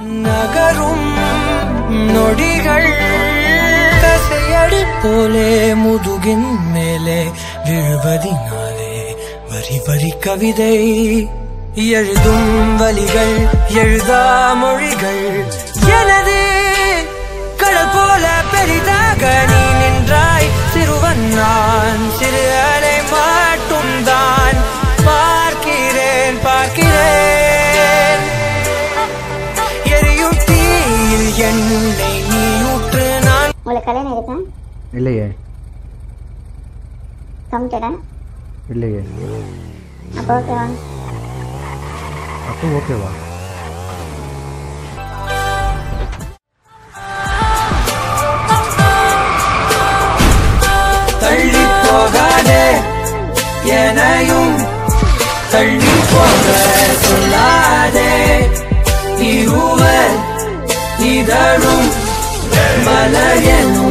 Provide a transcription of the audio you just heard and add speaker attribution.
Speaker 1: நகரும் நொடிகள் கசையடி போலே முதுகின் மேலே விழுவதினாலே வரி வரி கவிதை எழுதும் வலிகள் எழுதா மொழிகள் எனது கடல் போல பெரிதாக நீ நின்றாய் சிறுவன் நான் சிறு அலை மட்டும் தான் பார்க்கிறேன் பார்க்கிறேன் எரியும் தீயில் என்னை நீ ஊற்று நான்
Speaker 2: உங்களுக்கு கல்யாணம் இருக்கா
Speaker 3: இல்லையே
Speaker 2: கமிட்டடா
Speaker 3: இல்லையே
Speaker 2: அப்போ ஓகேவா
Speaker 3: அப்போ ஓகேவா
Speaker 1: தள்ளி போகாதே எனையும் தள்ளி போக சொல்லாதே இருவர் இதழும் மலர் என்னும்